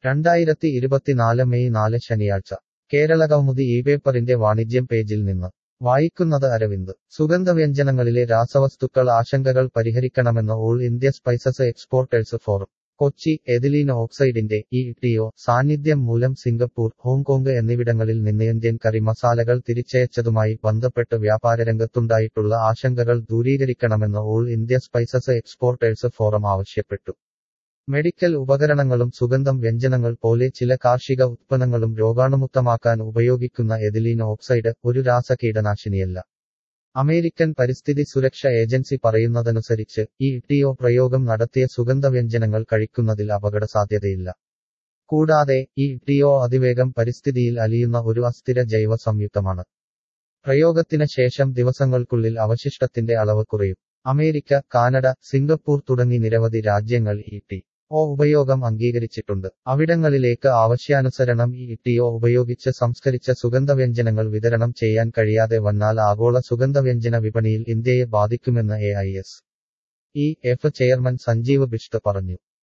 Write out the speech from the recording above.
രണ്ടായിരത്തി ഇരുപത്തിനാല് മെയ് നാല് ശനിയാഴ്ച കേരളകൗമുദി ഈ പേപ്പറിന്റെ വാണിജ്യം പേജിൽ നിന്ന് വായിക്കുന്നത് അരവിന്ദ് സുഗന്ധവ്യഞ്ജനങ്ങളിലെ രാസവസ്തുക്കൾ ആശങ്കകൾ പരിഹരിക്കണമെന്ന് all India spices exporters forum Kochi ethylene ഓക്സൈഡിന്റെ ഇ ടിഒ സാന്നിധ്യം മൂലം സിംഗപ്പൂർ ഹോങ്കോങ് എന്നിവിടങ്ങളിൽ നിന്ന് ഇന്ത്യൻ കറി മസാലകൾ തിരിച്ചയച്ചതുമായി ബന്ധപ്പെട്ട് വ്യാപാരരംഗത്തുണ്ടായിട്ടുള്ള ആശങ്കകൾ ദൂരീകരിക്കണമെന്ന് all India spices exporters forum ആവശ്യപ്പെട്ടു മെഡിക്കൽ ഉപകരണങ്ങളും സുഗന്ധം വ്യഞ്ജനങ്ങൾ പോലെ ചില കാർഷിക ഉത്പന്നങ്ങളും രോഗാണുമുക്തമാക്കാൻ ഉപയോഗിക്കുന്ന എഥിലീൻ ഓക്സൈഡ് ഒരു രാസ കീടനാശിനിയല്ല അമേരിക്കൻ പരിസ്ഥിതി സുരക്ഷ ഏജൻസി പറയുന്നതനുസരിച്ച് ഈ ടിഒ പ്രയോഗം നടത്തിയ സുഗന്ധവ്യഞ്ജനങ്ങൾ കഴിക്കുന്നതിൽ അപകട സാധ്യതയില്ല കൂടാതെ ഈ ടിഒ അതിവേഗം പരിസ്ഥിതിയിൽ അലിയുന്ന ഒരു അസ്ഥിര ജൈവ സംയുക്തമാണ് പ്രയോഗത്തിന് ശേഷം ദിവസങ്ങൾക്കുള്ളിൽ അവശിഷ്ടത്തിന്റെ അളവ് കുറയും അമേരിക്ക കാനഡ സിംഗപ്പൂർ തുടങ്ങി നിരവധി രാജ്യങ്ങൾ ഈ ടി ഒ ഉപയോഗം അംഗീകരിച്ചിട്ടുണ്ട് അവിടങ്ങളിലേക്ക് ആവശ്യാനുസരണം ഈ ടിഒ ഉപയോഗിച്ച് സംസ്കരിച്ച സുഗന്ധവ്യഞ്ജനങ്ങൾ വിതരണം ചെയ്യാൻ കഴിയാതെ വന്നാൽ ആഗോള സുഗന്ധവ്യഞ്ജന വിപണിയിൽ ഇന്ത്യയെ ബാധിക്കുമെന്ന് A I S E F chairman Sanjeev Bisht പറഞ്ഞു